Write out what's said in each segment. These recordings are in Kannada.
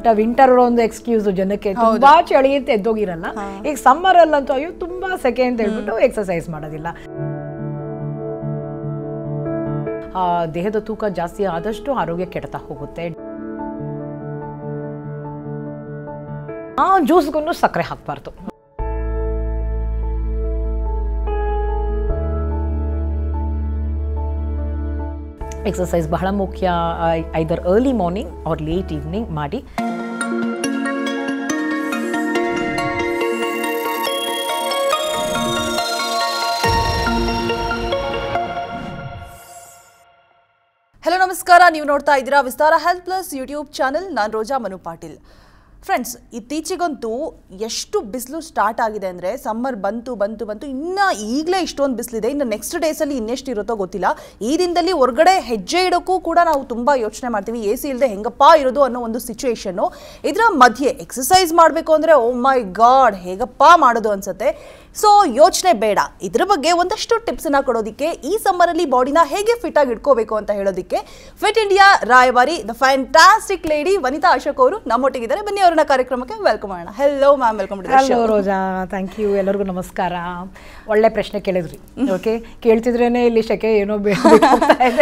ವಿಂಟರ್ ವಿಂಟರ್ ಒಂದು ಎಕ್ಸ್ಕ್ಯೂಸ್ ಜನಕ್ಕೆ ತುಂಬಾ ಚಳಿ ಅಂತ ಎದ್ದೋಗಿರಲ್ಲ ಈಗ ಸಮ್ಮರ್ ಅಲ್ಲಂತೂ ಅಯ್ಯೋ ತುಂಬಾ ಸೆಕೆ ಅಂತ ಹೇಳ್ಬಿಟ್ಟು ಎಕ್ಸಸೈಸ್ ಮಾಡೋದಿಲ್ಲ ಆ, ದೇಹದ ತೂಕ ಜಾಸ್ತಿ ಆದಷ್ಟು ಆರೋಗ್ಯ ಕೆಡ್ತಾ ಹೋಗುತ್ತೆ ಆ ಜ್ಯೂಸ್ಗೂ ಸಕ್ಕರೆ ಹಾಕಬಾರ್ದು ಎಕ್ಸಸೈಸ್ ಬಹಳ ಮುಖ್ಯ either early morning or late evening ಮಾಡಿ ಹಲೋ ನಮಸ್ಕಾರ ನೀವು ನೋಡ್ತಾ ಇದ್ದೀರಾ Vistara health plus YouTube channel ನಾನು ರೋಜಾ ಮನು ಪಾಟೀಲ್ ಫ್ರೆಂಡ್ಸ್ ಇತ್ತೀಚೆಗಂತೂ ಎಷ್ಟು ಬಿಸಿಲು ಸ್ಟಾರ್ಟ್ ಆಗಿದೆ ಅಂದರೆ ಸಮ್ಮರ್ ಬಂತು ಬಂತು ಬಂತು ಇನ್ನು ಈಗಲೇ ಇಷ್ಟೊಂದು ಬಿಸಿಲಿದೆ ಇನ್ನು ನೆಕ್ಸ್ಟ್ ಡೇಸಲ್ಲಿ ಇನ್ನೆಷ್ಟು ಇರುತ್ತೋ ಗೊತ್ತಿಲ್ಲ ಈ ದಿನದಲ್ಲಿ ಹೊರಗಡೆ ಹೆಜ್ಜೆ ಇಡೋಕ್ಕೂ ಕೂಡ ನಾವು ತುಂಬ ಯೋಚನೆ ಮಾಡ್ತೀವಿ ಎ ಸಿ ಇಲ್ಲದೆ ಹೆಂಗಪ್ಪ ಇರೋದು ಅನ್ನೋ ಒಂದು ಸಿಚುವೇಶನ್ನು ಇದರ ಮಧ್ಯೆ ಎಕ್ಸಸೈಸ್ ಮಾಡಬೇಕು ಅಂದರೆ ಓ ಮೈ ಗಾಡ್ ಹೇಗಪ್ಪ ಮಾಡೋದು ಅನ್ಸುತ್ತೆ ಸೊ ಯೋಚನೆ ಬೇಡ ಇದ್ರ ಬಗ್ಗೆ ಒಂದಷ್ಟು ಟಿಪ್ಸನ್ನ ಕೊಡೋದಕ್ಕೆ ಈ ಸಮ್ಮರಲ್ಲಿ ಬಾಡಿನ ಹೇಗೆ ಫಿಟ್ ಆಗಿ ಇಟ್ಕೋಬೇಕು ಅಂತ ಹೇಳೋದಕ್ಕೆ ಫಿಟ್ ಇಂಡಿಯಾ ರಾಯಭಾರಿ the fantastic lady Vanitha Ashok ಅವರು ನಮ್ಮೊಟ್ಟಿಗಿದ್ದಾರೆ ಬನ್ನಿ ಅವ್ರನ್ನ ಕಾರ್ಯಕ್ರಮಕ್ಕೆ ವೆಲ್ಕಮ್ ಮಾಡೋಣ hello ma'am welcome hello Roja thank you ಎಲ್ಲರಿಗೂ ನಮಸ್ಕಾರ ಒಳ್ಳೆ ಪ್ರಶ್ನೆ ಕೇಳಿದ್ರಿ ಓಕೆ ಕೇಳ್ತಿದ್ರೇನೆ ಇಲ್ಲಿ ಶೆಕೆ ಏನೋ ಬೇಕಾಗ್ತಾ ಇದೆ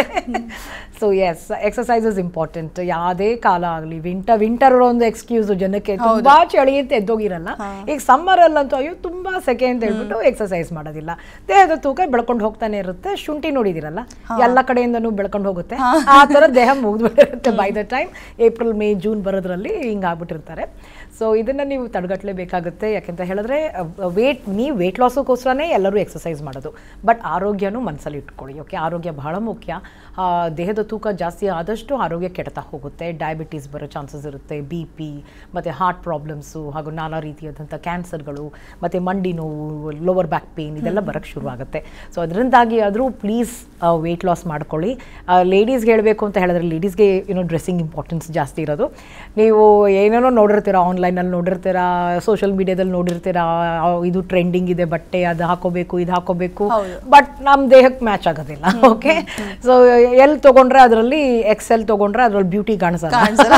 so yes exercise is important ಯಾವುದೇ ಕಾಲ ಆಗಲಿ ವಿಂಟರ್ ವಿಂಟರ್ ಒಂದು ಎಕ್ಸ್ಕ್ಯೂಸ್ ಜನಕ್ಕೆ ತುಂಬಾ ಚಳಿ ಅಂತ ಎದ್ದೋಗಿರಲ್ಲ ಈಗ ಸಮ್ಮರ್ ಅಲ್ಲಂತೂ ಅಯ್ಯೋ ತುಂಬಾ ಸೆಕೆ ಅಂತ ಹೇಳ್ಬಿಟ್ಟು ಎಕ್ಸಸೈಸ್ ಮಾಡೋದಿಲ್ಲ ದೇಹದ ತೂಕ ಬೆಳ್ಕೊಂಡು ಹೋಗ್ತಾನೆ ಇರುತ್ತೆ ಶುಂಠಿ ನೋಡಿದಿರಲ್ಲ ಎಲ್ಲ ಕಡೆಯಿಂದನೂ ಬೆಳ್ಕೊಂಡು ಹೋಗುತ್ತೆ ಆ ಥರ ದೇಹ ಮುಗಿದ್ಬಿಟ್ಟಿರುತ್ತೆ by the time April May June ಬರೋದ್ರಲ್ಲಿ ಹಿಂಗಾಗ್ಬಿಟ್ಟಿರ್ತಾರೆ ಸೊ ಇದನ್ನು ನೀವು ತಡೆಗಟ್ಟಲೇಬೇಕಾಗುತ್ತೆ ಯಾಕೆಂತ ಹೇಳಿದ್ರೆ ವೇಟ್ ನೀವು ವೇಟ್ ಲಾಸೋಕ್ಕೋಸ್ಕರನೇ ಎಲ್ಲರೂ ಎಕ್ಸಸೈಸ್ ಮಾಡೋದು ಬಟ್ ಆರೋಗ್ಯನೂ ಮನಸ್ಸಲ್ಲಿ ಇಟ್ಕೊಳ್ಳಿ ಓಕೆ ಆರೋಗ್ಯ ಬಹಳ ಮುಖ್ಯ ಆ, ದೇಹದ ತೂಕ ಜಾಸ್ತಿ ಆದಷ್ಟು ಆರೋಗ್ಯ ಕೆಡ್ತಾ ಹೋಗುತ್ತೆ ಡಯಾಬಿಟೀಸ್ ಬರೋ ಚಾನ್ಸಸ್ ಇರುತ್ತೆ ಬಿ ಪಿ ಮತ್ತು ಹಾರ್ಟ್ ಪ್ರಾಬ್ಲಮ್ಸು ಹಾಗೂ ನಾನಾ ರೀತಿಯಾದಂಥ ಕ್ಯಾನ್ಸರ್ಗಳು ಮತ್ತು ಮಂಡಿ ನೋವು ಲೋವರ್ ಬ್ಯಾಕ್ ಪೇನ್ ಇದೆಲ್ಲ ಬರೋಕ್ಕೆ ಶುರುವಾಗುತ್ತೆ ಸೊ ಅದರಿಂದಾಗಿ ಆದರೂ ಪ್ಲೀಸ್ ವೆಯ್ಟ್ ಲಾಸ್ ಮಾಡ್ಕೊಳ್ಳಿ ಲೇಡೀಸ್ಗೆ ಹೇಳಬೇಕು ಅಂತ ಹೇಳಿದ್ರೆ ಲೇಡೀಸ್ಗೆ ಏನೋ ಡ್ರೆಸ್ಸಿಂಗ್ ಇಂಪಾರ್ಟೆನ್ಸ್ ಜಾಸ್ತಿ ಇರೋದು ನೀವು ಏನೇನೋ ನೋಡಿರ್ತೀರಾ ಆನ್ಲೈನಲ್ಲಿ ನೋಡಿರ್ತೀರಾ ಸೋಷಿಯಲ್ ಮೀಡಿಯಾದಲ್ಲಿ ನೋಡಿರ್ತೀರಾ ಆ, ಇದು ಟ್ರೆಂಡಿಂಗ್ ಇದೆ ಬಟ್ಟೆ ಅದು ಹಾಕೋಬೇಕು ಇದು ಹಾಕೋಬೇಕು ಬಟ್ ನಮ್ಮ ದೇಹಕ್ಕೆ ಮ್ಯಾಚ್ ಆಗೋದಿಲ್ಲ ಓಕೆ ಸೊ ಎಲ್ಲಿ ತೊಗೊಂಡ್ರೆ ಅದರಲ್ಲಿ ಎಕ್ಸೆಲ್ ತೊಗೊಂಡ್ರೆ ಅದರಲ್ಲಿ ಬ್ಯೂಟಿ ಕಾಣಿಸಲ್ಲ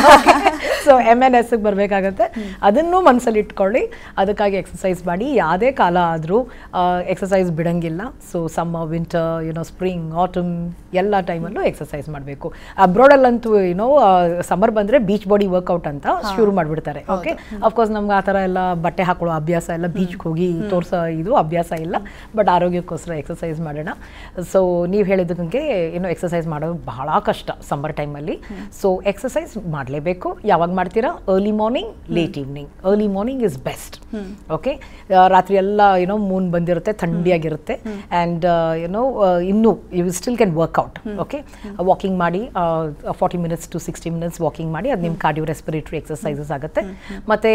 ಸೊ ಎಮ್ ಎನ್ ಎಸ್ಗೆ ಬರಬೇಕಾಗತ್ತೆ ಅದನ್ನು ಮನಸ್ಸಲ್ಲಿ ಇಟ್ಕೊಳ್ಳಿ ಅದಕ್ಕಾಗಿ ಎಕ್ಸಸೈಸ್ ಮಾಡಿ ಯಾವುದೇ ಕಾಲ ಆದರೂ ಎಕ್ಸಸೈಸ್ ಬಿಡಂಗಿಲ್ಲ so summer winter you know spring autumn ಎಲ್ಲ ಟೈಮಲ್ಲೂ ಎಕ್ಸಸೈಸ್ ಮಾಡಬೇಕು ಅಬ್ರಾಡಲ್ಲಂತೂ ಏನೋ ಸಮ್ಮರ್ ಬಂದರೆ ಬೀಚ್ ಬಾಡಿ ವರ್ಕೌಟ್ ಅಂತ ಶುರು ಮಾಡಿಬಿಡ್ತಾರೆ ಓಕೆ ಅಫ್ಕೋರ್ಸ್ ನಮ್ಗೆ ಆ ಥರ ಎಲ್ಲ ಬಟ್ಟೆ ಹಾಕೊಳ್ಳೋ ಅಭ್ಯಾಸ ಎಲ್ಲ ಬೀಚ್ಗೆ ಹೋಗಿ ತೋರಿಸೋ ಇದು ಅಭ್ಯಾಸ ಇಲ್ಲ ಬಟ್ ಆರೋಗ್ಯಕ್ಕೋಸ್ಕರ ಎಕ್ಸಸೈಸ್ ಮಾಡೋಣ ಸೊ ನೀವು ಹೇಳಿದಂಗೆ ಏನು ಎಕ್ಸಸೈಸ್ ಮಾಡೋದು ಬಹಳ ಕಷ್ಟ ಸಮ್ಮರ್ ಟೈಮಲ್ಲಿ ಸೊ ಎಕ್ಸಸೈಸ್ ಮಾಡಲೇಬೇಕು ಯಾವಾಗ ಮಾಡ್ತೀರಾ early morning late evening early morning is best okay ರಾತ್ರಿ ಎಲ್ಲ ಏನೋ ಮೂನ್ ಬಂದಿರುತ್ತೆ ಥಂಡಿಯಾಗಿರುತ್ತೆ ಆ್ಯಂಡ್ ಏನೋ ಇನ್ನೂ you still can workout okay walking ಮಾಡಿ forty minutes to sixty minutes walking ಮಾಡಿ ಅದು ನಿಮ್ಮ ಕಾರ್ಡಿಯೋ ರೆಸ್ಪಿರೇಟರಿ ಎಕ್ಸಸೈಸಸ್ ಆಗುತ್ತೆ ಮತ್ತು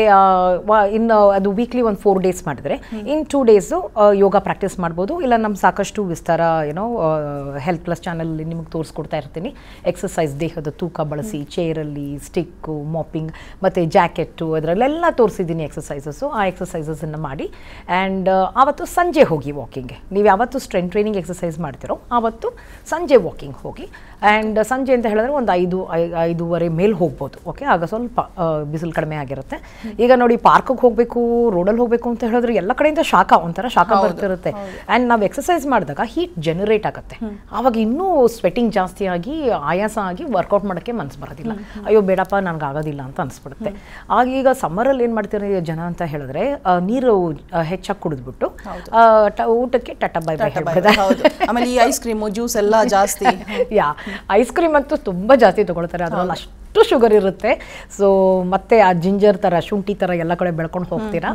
ಇನ್ನು ಅದು ವೀಕ್ಲಿ ಒಂದು ಫೋರ್ ಡೇಸ್ ಮಾಡಿದ್ರೆ in two days yoga practice ಮಾಡ್ಬೋದು ಇಲ್ಲ ನಮ್ಮ ಸಾಕಷ್ಟು ವಿಸ್ತಾರ ಏನೋ ಹೆಲ್ತ್ ಪ್ಲಸ್ ಚಾನಲಲ್ಲಿ ನಿಮಗೆ ತೋರಿಸ್ಕೊಡ್ತಾ ಇರ್ತೀನಿ ಎಕ್ಸಸೈಸ್ ದೇಹದ ತೂಕ ಬಳಸಿ ಚೇರಲ್ಲಿ ಸ್ಟಿಕ್ಕು ಮಾಪಿಂಗ್ ಮತ್ತು ಜಾಕೆಟ್ಟು ಅದರಲ್ಲೆಲ್ಲ ತೋರಿಸಿದ್ದೀನಿ ಎಕ್ಸಸೈಸಸ್ಸು ಆ ಎಕ್ಸಸೈಸಸನ್ನು ಮಾಡಿ ಆ್ಯಂಡ್ ಆವತ್ತು ಸಂಜೆ ಹೋಗಿ ವಾಕಿಂಗ್ಗೆ ನೀವು ಯಾವತ್ತು ಸ್ಟ್ರೆಂತ್ ಟ್ರೈನಿಂಗ್ ಎಕ್ಸಸೈಸ್ ಮಾಡ್ತಿರೋ ಆವತ್ತು ಸಂಜೆ ವಾಕಿಂಗ್ ಹೋಗಿ ಆ್ಯಂಡ್ ಸಂಜೆ ಅಂತ ಹೇಳಿದ್ರೆ ಒಂದು ಐದು ಐ- ಐದೂವರೆ ಮೇಲೆ ಹೋಗ್ಬೋದು ಓಕೆ ಆಗ ಸ್ವಲ್ಪ ಬಿಸಿಲು ಕಡಿಮೆ ಆಗಿರುತ್ತೆ ಈಗ ನೋಡಿ ಪಾರ್ಕಿಗೆ ಹೋಗಬೇಕು ರೋಡಲ್ಲಿ ಹೋಗಬೇಕು ಅಂತ ಹೇಳಿದ್ರೆ ಎಲ್ಲ ಕಡೆಯಿಂದ ಶಾಖ ಒಂಥರ ಶಾಖ ಬರ್ತಿರುತ್ತೆ ಆ್ಯಂಡ್ ನಾವು ಎಕ್ಸಸೈಸ್ ಮಾಡಿದಾಗ ಹೀಟ್ ಜನರೇಟ್ ಆಗುತ್ತೆ ಆವಾಗ ಇನ್ನೂ ಸ್ವೆಟ್ಟಿಂಗ್ ಜಾಸ್ತಿ ಆಗಿ ಆಯಾಸ ಆಗಿ ವರ್ಕೌಟ್ ಮಾಡೋಕ್ಕೆ ಮನಸ್ಸು ಬರೋದಿಲ್ಲ ಅಯ್ಯೋ ಬೇಡಪ್ಪ ನನಗೆ ಆಗೋದಿಲ್ಲ ಅಂತ ಅನಿಸ್ಬಿಡುತ್ತೆ ಆಗ ಈಗ ಸಮ್ಮರಲ್ಲಿ ಏನು ಮಾಡ್ತಾರೆ ಜನ ಅಂತ ಹೇಳಿದ್ರೆ ಆ, ನೀರು ಹೆಚ್ಚಾಗಿ ಕುಡಿದ್ಬಿಟ್ಟು ಆ, ಟ- ಊಟಕ್ಕೆ ಟಟ ಬೈ ಬೈ ಹೇಳ್ಬಿಡ್ತಾರೆ ಹೌದು ಆಮೇಲೆ ಈ ಐಸ್ ಕ್ರೀಮು ಜ್ಯೂಸ್ ಎಲ್ಲ ಜಾಸ್ತಿ ಯಾ ಐಸ್ ಕ್ರೀಮ್ ಅಂತೂ ತುಂಬ ಜಾಸ್ತಿ ತಗೊಳ್ತಾರೆ ಅದರಲ್ಲಿ ಅಷ್ಟು ಶುಗರ್ ಇರುತ್ತೆ ಸೊ ಮತ್ತೆ ಆ ಜಿಂಜರ್ ಥರ ಶುಂಠಿ ಥರ ಎಲ್ಲ ಕಡೆ ಬೆಳ್ಕೊಂಡು ಹೋಗ್ತೀರಾ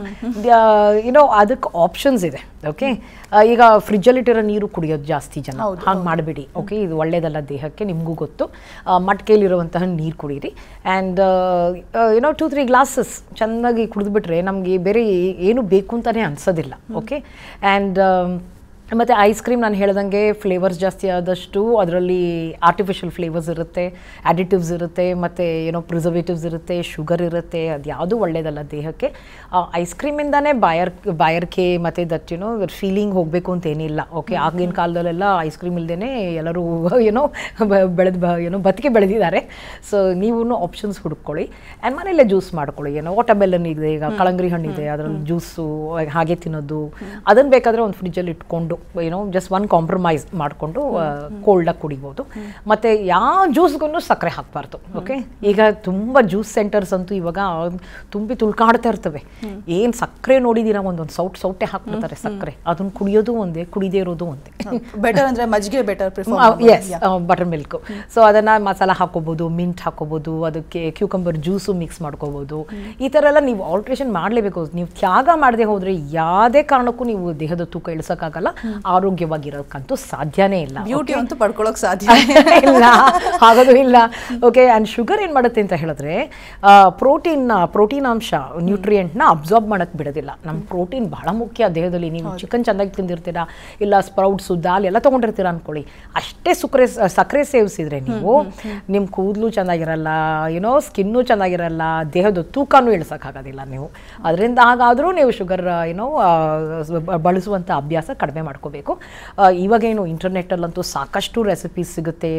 ಏನೋ ಅದಕ್ಕೆ ಆಪ್ಷನ್ಸ್ ಇದೆ ಓಕೆ ಈಗ ಫ್ರಿಜ್ಜಲ್ಲಿಟ್ಟಿರೋ ನೀರು ಕುಡಿಯೋದು ಜಾಸ್ತಿ ಜನ ಹಾಗೆ ಮಾಡಬೇಡಿ ಓಕೆ ಇದು ಒಳ್ಳೇದಲ್ಲ ದೇಹಕ್ಕೆ ನಿಮಗೂ ಗೊತ್ತು ಆ, ಮಟ್ಕೆಯಲ್ಲಿರುವಂತಹ ನೀರು ಕುಡೀರಿ ಆ್ಯಂಡ್ ಏನೋ ಟೂ ತ್ರೀ ಗ್ಲಾಸಸ್ ಚೆನ್ನಾಗಿ ಕುಡಿದ್ಬಿಟ್ರೆ ನಮಗೆ ಬೇರೆ ಏನು ಬೇಕು ಅಂತಲೇ ಅನ್ಸೋದಿಲ್ಲ ಓಕೆ ಆ್ಯಂಡ್ ಮತ್ತು ಐಸ್ ಕ್ರೀಮ್ ನಾನು ಹೇಳ್ದಂಗೆ ಫ್ಲೇವರ್ಸ್ ಜಾಸ್ತಿ ಆದಷ್ಟು ಅದರಲ್ಲಿ ಆರ್ಟಿಫಿಷಿಯಲ್ ಫ್ಲೇವರ್ಸ್ ಇರುತ್ತೆ ಅಡಿಟಿವ್ಸ್ ಇರುತ್ತೆ ಮತ್ತು ಏನೋ ಪ್ರಿಸರ್ವೇಟಿವ್ಸ್ ಇರುತ್ತೆ ಶುಗರ್ ಇರುತ್ತೆ ಅದು ಯಾವುದೂ ಒಳ್ಳೆಯದಲ್ಲ ದೇಹಕ್ಕೆ ಐಸ್ ಕ್ರೀಮಿಂದನೇ ಬಾಯರ್ ಬಾಯರ್ಕೆ ಮತ್ತು ದಟ್ ಏನೋ ಫೀಲಿಂಗ್ ಹೋಗಬೇಕು ಅಂತ ಏನಿಲ್ಲ ಓಕೆ ಆಗಿನ ಕಾಲದಲ್ಲೆಲ್ಲ ಐಸ್ ಕ್ರೀಮ್ ಇಲ್ಲದೇ ಎಲ್ಲರೂ ಏನೋ ಬೆಳೆದು ಬ ಏನೋ ಬದುಕಿ ಬೆಳೆದಿದ್ದಾರೆ ಸೊ ನೀವು ಆಪ್ಷನ್ಸ್ ಹುಡ್ಕೊಳ್ಳಿ ಆ್ಯಂಡ್ ಮನೆಯಲ್ಲೇ ಜ್ಯೂಸ್ ಮಾಡ್ಕೊಳ್ಳಿ ಏನೋ ವಾಟರ್ಮೆಲನ್ ಇದೆ ಈಗ ಕಳಂಗ್ರಿ ಹಣ್ಣಿದೆ ಅದರಲ್ಲಿ ಜ್ಯೂಸು ಹಾಗೆ ತಿನ್ನೋದು ಅದನ್ನು ಬೇಕಾದರೆ ಒಂದು ಫ್ರಿಜ್ಜಲ್ಲಿ ಇಟ್ಕೊಂಡು ಏನೋ ಜಸ್ಟ್ ಒನ್ ಕಾಂಪ್ರಮೈಸ್ ಮಾಡಿಕೊಂಡು ಕೋಲ್ಡಾಗಿ ಕುಡಿಬೋದು ಮತ್ತು ಯಾವ ಜ್ಯೂಸ್ಗೂ ಸಕ್ಕರೆ ಹಾಕಬಾರ್ದು ಓಕೆ ಈಗ ತುಂಬ ಜ್ಯೂಸ್ ಸೆಂಟರ್ಸ್ ಅಂತೂ ಇವಾಗ ತುಂಬಿ ತುಳ್ಕಾಡ್ತಾ ಇರ್ತವೆ ಏನು ಸಕ್ಕರೆ ನೋಡಿದ್ದೀರಾ ಒಂದೊಂದು ಸೌಟ್ ಸೌಟೆ ಹಾಕ್ಬಿಡ್ತಾರೆ ಸಕ್ಕರೆ ಅದನ್ನು ಕುಡಿಯೋದು ಒಂದೇ ಕುಡಿದೇ ಇರೋದು ಒಂದೇ ಬೆಟರ್ ಅಂದ್ರೆ ಮಜ್ಜಿಗೆ better prefer as buttermilk so ಅದನ್ನು ಮಸಾಲ ಹಾಕೋಬೋದು ಮಿಂಟ್ ಹಾಕೋಬೋದು ಅದಕ್ಕೆ ಕ್ಯೂಕಂಬರ್ ಜ್ಯೂಸು ಮಿಕ್ಸ್ ಮಾಡ್ಕೋಬೋದು ಈ ಥರ ಎಲ್ಲ ನೀವು ಆಲ್ಟ್ರೇಷನ್ ಮಾಡಲೇಬೇಕು ನೀವು ತ್ಯಾಗ ಮಾಡದೆ ಹೋದರೆ ಯಾವುದೇ ಕಾರಣಕ್ಕೂ ನೀವು ದೇಹದ ತೂಕ ಇಳಿಸೋಕ್ಕಾಗಲ್ಲ ಆರೋಗ್ಯವಾಗಿರೋಕ್ಕಂತೂ ಸಾಧ್ಯನೇ ಇಲ್ಲ ಬ್ಯೂಟಿ ಅಂತೂ ಪಡ್ಕೊಳ್ಳೋಕೆ ಸಾಧ್ಯ ಇಲ್ಲ ಆಗೋದು ಇಲ್ಲ ಓಕೆ ಆ್ಯಂಡ್ ಶುಗರ್ ಏನು ಮಾಡುತ್ತೆ ಅಂತ ಹೇಳಿದ್ರೆ ಪ್ರೋಟೀನ್ ಪ್ರೋಟೀನ್ ಅಂಶ ನ್ಯೂಟ್ರಿಯೆಂಟ್ನ ಅಬ್ಸಾರ್ಬ್ ಮಾಡೋಕ್ಕೆ ಬಿಡೋದಿಲ್ಲ ನಮ್ಮ ಪ್ರೋಟೀನ್ ಬಹಳ ಮುಖ್ಯ ದೇಹದಲ್ಲಿ ನೀವು ಚಿಕನ್ ಚೆನ್ನಾಗಿ ತಿಂದಿರ್ತೀರಾ ಇಲ್ಲ ಸ್ಪ್ರೌಟ್ಸು ದಾಲ್ ಎಲ್ಲ ತೊಗೊಂಡಿರ್ತೀರಾ ಅನ್ಕೊಳ್ಳಿ ಅಷ್ಟೇ ಸುಕ್ರೆ ಸಕ್ಕರೆ ಸೇವಿಸಿದ್ರೆ ನೀವು ನಿಮ್ಮ ಕೂದಲು ಚೆನ್ನಾಗಿರಲ್ಲ ಏನೋ ಸ್ಕಿನ್ನು ಚೆನ್ನಾಗಿರಲ್ಲ ದೇಹದ ತೂಕನೂ ಇಳಿಸೋಕ್ಕಾಗೋದಿಲ್ಲ ನೀವು ಅದರಿಂದ ಹಾಗಾದರೂ ನೀವು ಶುಗರ್ ಏನೋ ಆ, ಬ- ಬಳಸುವಂಥ ಅಭ್ಯಾಸ ಕಡಿಮೆ ಮಾಡ್ಕೋಬೇಕು ಆ, ಇವಾಗೇನು ಇಂಟರ್ನೆಟ್ಟಲ್ಲಂತೂ ಸಾಕಷ್ಟು ರೆಸಿಪೀಸ್ ಸಿಗುತ್ತೆ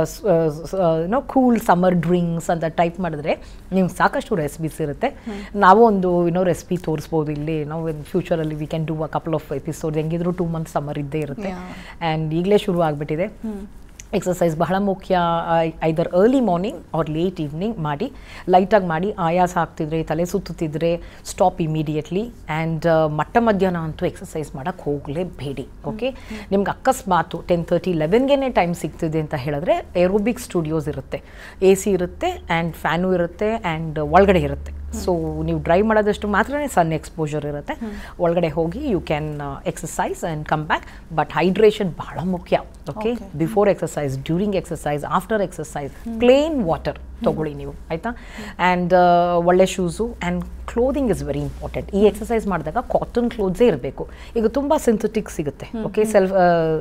ಏನೋ ಕೂಲ್ ಸಮ್ಮರ್ ಡ್ರಿಂಕ್ಸ್ ಅಂತ ಟೈಪ್ ಮಾಡಿದ್ರೆ ನಿಮ್ಗೆ ಸಾಕಷ್ಟು ರೆಸಿಪೀಸ್ ಇರುತ್ತೆ ನಾವು ಒಂದು ಏನೋ ರೆಸಿಪಿ ತೋರಿಸ್ಬೋದು ಇಲ್ಲಿ ನಾವು ಫ್ಯೂಚರಲ್ಲಿ we can do a couple of episode ಹೆಂಗಿದ್ರು ಟೂ ಮಂತ್ಸ್ ಸಮ್ಮರ್ ಇದ್ದೇ ಇರುತ್ತೆ ಆ್ಯಂಡ್ ಈಗಲೇ ಶುರು ಆಗಿಬಿಟ್ಟಿದೆ ಎಕ್ಸಸೈಸ್ ಬಹಳ ಮುಖ್ಯ either early morning or late evening ಮಾಡಿ ಲೈಟಾಗಿ ಮಾಡಿ ಆಯಾಸ ಆಗ್ತಿದ್ರೆ ತಲೆ ಸುತ್ತುತ್ತಿದ್ರೆ ಸ್ಟಾಪ್ ಇಮಿಡಿಯೇಟ್ಲಿ ಆ್ಯಂಡ್ ಮಟ್ಟ ಮಧ್ಯಾಹ್ನ ಅಂತೂ ಎಕ್ಸಸೈಸ್ ಮಾಡೋಕ್ಕೆ ಹೋಗಲೇಬೇಡಿ ಓಕೆ ನಿಮ್ಗೆ ಅಕಸ್ಮಾತು ಟೆನ್ ತರ್ಟಿ ಲೆವೆನ್ಗೆ ಟೈಮ್ ಸಿಗ್ತಿದೆ ಅಂತ ಹೇಳಿದ್ರೆ ಏರೋಬಿಕ್ ಸ್ಟುಡಿಯೋಸ್ ಇರುತ್ತೆ ಎ ಸಿ ಇರುತ್ತೆ ಆ್ಯಂಡ್ ಫ್ಯಾನು ಇರುತ್ತೆ ಆ್ಯಂಡ್ ಒಳಗಡೆ ಇರುತ್ತೆ ಸೊ ನೀವು ಡ್ರೈವ್ ಮಾಡೋದಷ್ಟು ಮಾತ್ರನೇ ಸನ್ ಎಕ್ಸ್ಪೋಜರ್ ಇರುತ್ತೆ ಒಳಗಡೆ ಹೋಗಿ you can exercise and come back but hydration ಬಹಳ ಮುಖ್ಯ okay before exercise during exercise after exercise plain water ತೊಗೊಳ್ಳಿ ನೀವು ಆಯಿತಾ ಆ್ಯಂಡ್ ಒಳ್ಳೆ shoes and clothing is very important ಈ ಎಕ್ಸಸೈಸ್ ಮಾಡಿದಾಗ ಕಾಟನ್ ಕ್ಲೋತ್ಸೇ ಇರಬೇಕು ಈಗ ತುಂಬ ಸಿಂಥೆಟಿಕ್ ಸಿಗುತ್ತೆ okay self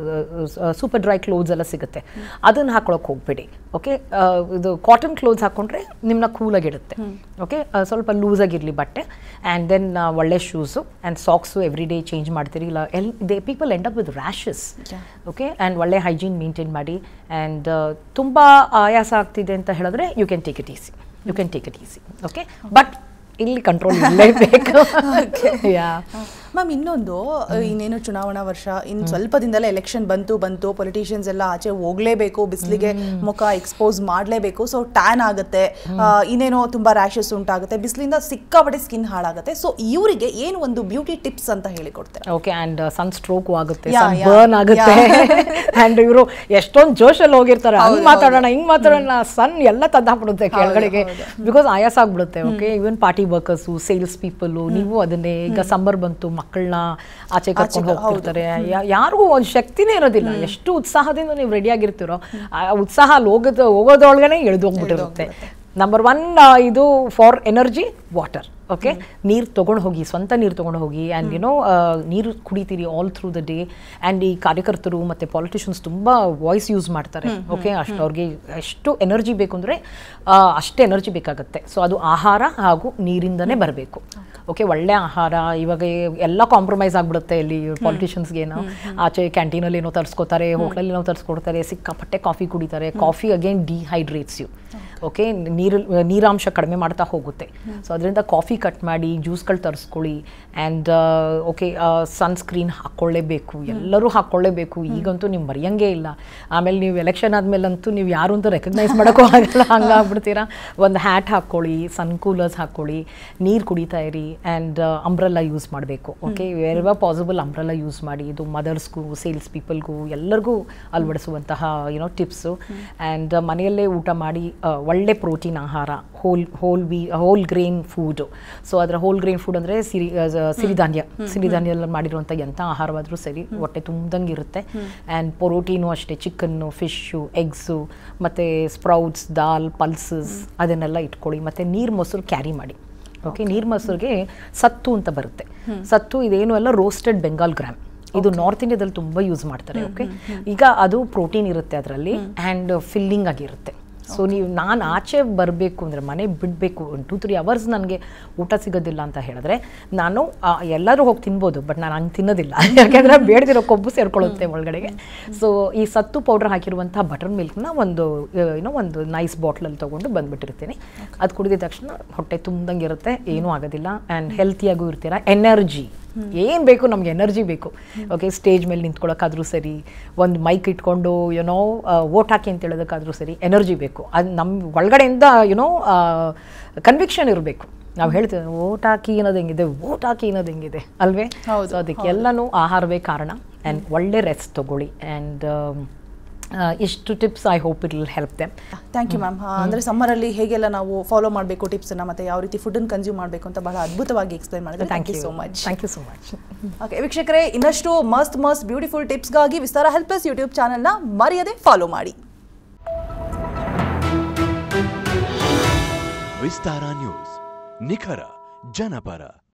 super dry clothes ಎಲ್ಲ ಸಿಗುತ್ತೆ ಅದನ್ನು ಹಾಕೊಳಕ್ಕೆ ಹೋಗ್ಬೇಡಿ ಓಕೆ ಇದು ಕಾಟನ್ ಕ್ಲೋತ್ಸ್ ಹಾಕ್ಕೊಂಡ್ರೆ ನಿಮ್ಮನ್ನ ಕೂಲಾಗಿಡುತ್ತೆ ಓಕೆ ಸ್ವಲ್ಪ ಲೂಸಾಗಿರಲಿ ಬಟ್ಟೆ ಆ್ಯಂಡ್ ದೆನ್ ಒಳ್ಳೆ shoes and socks every day change ಮಾಡ್ತೀರಿ ಇಲ್ಲ else they people end up with rashes okay and ಒಳ್ಳೆ ಹೈಜೀನ್ ಮೇಂಟೈನ್ ಮಾಡಿ ಆ್ಯಂಡ್ ತುಂಬ ಆಯಾಸ ಆಗ್ತಿದೆ ಅಂತ ಹೇಳಿದ್ರೆ you can take it easy you can take it easy okay but ಇಲ್ಲಿ ಕಂಟ್ರೋಲ್ ಇರಲೇಬೇಕು ಯಾ ಮ್ಯಾಮ್ ಇನ್ನೊಂದು ಇನ್ನೇನು ಚುನಾವಣಾ ವರ್ಷ ಇನ್ನು ಸ್ವಲ್ಪ ದಿನದಲ್ಲೇ ಎಲೆಕ್ಷನ್ ಬಂತು ಬಂತು ಪೊಲಿಟಿಷಿಯನ್ಸ್ ಎಲ್ಲ ಆಚೆ ಹೋಗ್ಲೇಬೇಕು ಬಿಸಿಲಿಗೆ ಮುಖ ಎಕ್ಸ್ಪೋಸ್ ಮಾಡಲೇಬೇಕು ಸೊ ಟ್ಯಾನ್ ಆಗುತ್ತೆ ಆ, ಇನ್ನೇನೋ ತುಂಬಾ ರ್ಯಾಷಸ್ ಉಂಟಾಗುತ್ತೆ ಬಿಸಿಲಿಂದ ಸಿಕ್ಕಾಪಟ್ಟೆ ಸ್ಕಿನ್ ಹಾಳಾಗುತ್ತೆ ಸೊ ಇವರಿಗೆ ಏನು ಒಂದು ಬ್ಯೂಟಿ ಟಿಪ್ಸ್ ಅಂತ ಹೇಳಿಕೊಡ್ತಾರೆ ಓಕೆ ಆ್ಯಂಡ್ ಸನ್ ಸ್ಟ್ರೋಕ್ ಆಗುತ್ತೆ Yeah, ಸನ್ yeah. ಬರ್ನ್ ಆಗುತ್ತೆ Yeah. ಆ್ಯಂಡ್ ಇವರು ಎಷ್ಟೊಂದು ಜೋಶಲ್ಲಿ ಹೋಗಿರ್ತಾರೆ ಹಂಗ್ ಮಾತಾಡೋಣ ಹಿಂಗ್ ಮಾತಾಡೋಣ ಸನ್ ಎಲ್ಲ ತಂದಾಕ್ಬಿಡುತ್ತೆ ಕೆಳಗಡೆಗೆ ಬಿಕಾಸ್ ಆಯಾಸ ಆಗ್ಬಿಡುತ್ತೆ okay even party workers sales people ನೀವು ಅದನ್ನೇ ಈಗ ಸಮ್ಮರ್ ಬಂತು ಮಕ್ಕಳನ್ನ ಆಚೆ ಕರ್ಕೊಂಡು ಹೋಗ್ತಿರ್ತಾರೆ ಯಾ- ಯಾರಿಗೂ ಒಂದು ಶಕ್ತಿನೇ ಇರೋದಿಲ್ಲ ಎಷ್ಟು ಉತ್ಸಾಹದಿಂದ ನೀವು ರೆಡಿ ಆಗಿರ್ತೀರೋ ಆ ಉತ್ಸಾಹ ಅಲ್ಲಿ ಹೋಗೋದು ಹೋಗೋದ್ರೊಳಗನೆ ಇಳಿದು ಹೋಗ್ಬಿಟ್ಟಿರುತ್ತೆ ನಂಬರ್ ಒನ್ ಇದು ಫಾರ್ ಎನರ್ಜಿ ವಾಟರ್ ಓಕೆ ನೀರು ತೊಗೊಂಡು ಹೋಗಿ ಸ್ವಂತ ನೀರು ತೊಗೊಂಡು ಹೋಗಿ ಆ್ಯಂಡ್ ಏನೋ ನೀರು ಕುಡಿತೀರಿ all through the day and ಈ ಕಾರ್ಯಕರ್ತರು ಮತ್ತು ಪಾಲಿಟಿಷಿಯನ್ಸ್ ತುಂಬ ವಾಯ್ಸ್ ಯೂಸ್ ಮಾಡ್ತಾರೆ ಓಕೆ ಅಷ್ಟು ಅವ್ರಿಗೆ ಎಷ್ಟು ಎನರ್ಜಿ ಬೇಕು ಅಂದರೆ ಅಷ್ಟೇ ಎನರ್ಜಿ ಬೇಕಾಗುತ್ತೆ ಸೊ ಅದು ಆಹಾರ ಹಾಗೂ ನೀರಿಂದನೇ ಬರಬೇಕು ಓಕೆ ಒಳ್ಳೆ ಆಹಾರ ಇವಾಗ ಎಲ್ಲ ಕಾಂಪ್ರಮೈಸ್ ಆಗ್ಬಿಡುತ್ತೆ ಇಲ್ಲಿ ಪಾಲಿಟಿಷಿಯನ್ಸ್ಗೆ ಏನೋ ಆಚೆ ಕ್ಯಾಂಟೀನಲ್ಲಿ ಏನೋ ತರಿಸ್ಕೋತಾರೆ ಹೋಟ್ಲಲ್ಲಿ ಏನೋ ತರಿಸ್ಕೊಡ್ತಾರೆ ಸಿಕ್ಕಾಪಟ್ಟೆ ಕಾಫಿ ಕುಡಿತಾರೆ coffee again dehydrates you okay ನೀರು ನೀರಾಂಶ ಕಡಿಮೆ ಮಾಡ್ತಾ ಹೋಗುತ್ತೆ ಸೊ ಅದರಿಂದ ಕಾಫಿ ಕಟ್ ಮಾಡಿ ಜ್ಯೂಸ್ಗಳು ತರಿಸ್ಕೊಳ್ಳಿ ಆ್ಯಂಡ್ ಓಕೆ ಸನ್ಸ್ಕ್ರೀನ್ ಹಾಕ್ಕೊಳ್ಳೇಬೇಕು ಎಲ್ಲರೂ ಹಾಕ್ಕೊಳ್ಳೇಬೇಕು ಈಗಂತೂ ನೀವು ಮರೆಯಂಗೇ ಇಲ್ಲ ಆಮೇಲೆ ನೀವು ಎಲೆಕ್ಷನ್ ಆದಮೇಲಂತೂ ನೀವು ಯಾರು ಅಂತ ರೆಕಗ್ನೈಸ್ ಮಾಡೋಕ್ಕೂ ಆಗಲ್ಲ ಹಂಗಾಗ್ಬಿಡ್ತೀರಾ ಒಂದು ಹ್ಯಾಟ್ ಹಾಕ್ಕೊಳ್ಳಿ ಸನ್ ಕೂಲರ್ಸ್ ಹಾಕ್ಕೊಳ್ಳಿ ನೀರು ಕುಡಿತಾ ಇರಿ ಆ್ಯಂಡ್ ಅಂಬ್ರೆಲ್ಲ ಯೂಸ್ ಮಾಡಬೇಕು okay wherever possible umbrella use ಮಾಡಿ ಇದು ಮದರ್ಸ್ಗೂ ಸೇಲ್ಸ್ ಪೀಪಲ್ಗೂ ಎಲ್ಲರಿಗೂ ಅಳವಡಿಸುವಂತಹ ಏನೋ ಟಿಪ್ಸು ಆ್ಯಂಡ್ ಮನೆಯಲ್ಲೇ ಊಟ ಮಾಡಿ ಆ, ಒಳ್ಳೆ ಪ್ರೋಟೀನ್ ಆಹಾರ whole whole we whole grain food so ಅದರ ಹೋಲ್ ಗ್ರೇನ್ ಫುಡ್ ಅಂದರೆ ಸಿರಿ ಆ, ಸ- ಸಿರಿಧಾನ್ಯ ಸಿರಿಧಾನ್ಯದಲ್ಲಿ ಮಾಡಿರುವಂಥ ಎಂಥ ಆಹಾರವಾದರೂ ಸರಿ ಹೊಟ್ಟೆ ತುಂಬ್ದಂಗೆ ಇರುತ್ತೆ ಆ್ಯಂಡ್ ಪ್ರೋಟೀನು ಅಷ್ಟೇ ಚಿಕನ್ನು ಫಿಶ್ಶು ಎಗ್ಸು ಮತ್ತು ಸ್ಪ್ರೌಟ್ಸ್ ದಾಲ್ ಪಲ್ಸಸ್ ಅದನ್ನೆಲ್ಲ ಇಟ್ಕೊಳ್ಳಿ ಮತ್ತು ನೀರು ಮೊಸರು ಕ್ಯಾರಿ ಮಾಡಿ ಓಕೆ ನೀರು ಮೊಸರಿಗೆ ಸತ್ತು ಅಂತ ಬರುತ್ತೆ ಸತ್ತು ಇದೇನು ಎಲ್ಲ ರೋಸ್ಟೆಡ್ ಬೆಂಗಾಲ್ ಗ್ರಾಮ್ ಇದು ನಾರ್ತ್ ಇಂಡಿಯಾದಲ್ಲಿ ತುಂಬ ಯೂಸ್ ಮಾಡ್ತಾರೆ ಓಕೆ ಈಗ ಅದು ಪ್ರೋಟೀನ್ ಇರುತ್ತೆ ಅದರಲ್ಲಿ ಆ್ಯಂಡ್ ಫಿಲ್ಲಿಂಗ್ ಆಗಿರುತ್ತೆ ಸೊ ನೀವು ನಾನು ಆಚೆ ಬರಬೇಕು ಅಂದರೆ ಮನೆ ಬಿಡಬೇಕು ಟೂ ತ್ರೀ ಅವರ್ಸ್ ನನಗೆ ಊಟ ಸಿಗೋದಿಲ್ಲ ಅಂತ ಹೇಳಿದ್ರೆ ನಾನು ಆ, ಎಲ್ಲರೂ ಹೋಗಿ ತಿನ್ಬೋದು ಬಟ್ ನಾನು ಹಂಗೆ ತಿನ್ನೋದಿಲ್ಲ ಯಾಕೆಂದರೆ ಬೇಡದಿರೋ ಕೊಬ್ಬು ಸೇರ್ಕೊಳ್ಳುತ್ತೆ ಒಳಗಡೆಗೆ ಸೊ ಈ ಸತ್ತು ಪೌಡರ್ ಹಾಕಿರುವಂಥ ಬಟರ್ ಮಿಲ್ಕ್ನ ಒಂದು ಏನೋ ಒಂದು ನೈಸ್ ಬಾಟ್ಲಲ್ಲಿ ತೊಗೊಂಡು ಬಂದ್ಬಿಟ್ಟಿರ್ತೀನಿ ಅದು ಕುಡಿದ ತಕ್ಷಣ ಹೊಟ್ಟೆ ತುಂಬ್ದಂಗೆ ಇರುತ್ತೆ ಏನೂ ಆಗೋದಿಲ್ಲ ಆ್ಯಂಡ್ ಹೆಲ್ತಿಯಾಗೂ ಇರ್ತೀರ ಎನರ್ಜಿ ಏನು ಬೇಕು ನಮ್ಗೆ ಎನರ್ಜಿ ಬೇಕು ಓಕೆ ಸ್ಟೇಜ್ ಮೇಲೆ ನಿಂತ್ಕೊಳ್ಳೋಕ್ಕಾದ್ರೂ ಸರಿ ಒಂದು ಮೈಕ್ ಇಟ್ಕೊಂಡು ಏನೋ ಓಟ್ ಹಾಕಿ ಅಂತ ಹೇಳೋದಕ್ಕಾದ್ರೂ ಸರಿ ಎನರ್ಜಿ ಬೇಕು ಅದು ನಮ್ಮ ಒಳಗಡೆಯಿಂದ ಏನೋ ಕನ್ವಿಕ್ಷನ್ ಇರಬೇಕು ನಾವು ಹೇಳ್ತೀವಿ ಓಟ್ ಹಾಕಿ ಅನ್ನೋದು ಹೆಂಗಿದೆ ಓಟ್ ಹಾಕಿ ಅನ್ನೋದು ಹೆಂಗಿದೆ ಅಲ್ವೇ ಹೌದು, ಸೊ ಅದಕ್ಕೆಲ್ಲನೂ ಆಹಾರವೇ ಕಾರಣ ಆ್ಯಂಡ್ ಒಳ್ಳೆ ರೆಸ್ಟ್ ತಗೊಳ್ಳಿ ಆ್ಯಂಡ್ ಇಷ್ಟು tips I hope it will help them thank you ma'am ಅಂದ್ರೆ ಸಮ್ಮರ್ ಅಲ್ಲಿ ಹೇಗೆಲ್ಲ ನಾವು ಫಾಲೋ ಮಾಡಬೇಕು ಟಿಪ್ಸ್ ಅನ್ನ ಮತ್ತೆ ಯಾವ ರೀತಿ ಫುಡ್ ಕನ್ಸ್ಯೂಮ್ ಮಾಡಬೇಕು ಅಂತ ಬಹಳ ಅದ್ಭುತವಾಗಿ ಎಕ್ಸ್ಪ್ಲೈನ್ ಮಾಡಿದ್ರೆ thank you so much thank you so much okay ವೀಕ್ಷಕರೇ ಇನ್ನಷ್ಟು ಮಸ್ತ್ ಮಸ್ತ್ ಬ್ಯೂಟಿಫುಲ್ ಟಿಪ್ಸ್ಗಾಗಿ ವಿಸ್ತಾರ ಹೆಲ್ಪ್ ಪ್ಲಸ್ ಯೂಟ್ಯೂಬ್ ಚಾನಲ್ನ ಮರೆಯದೆ ಫಾಲೋ ಮಾಡಿ ವಿಸ್ತಾರ ನ್ಯೂಸ್ ನಿಖರ ಜನಪರ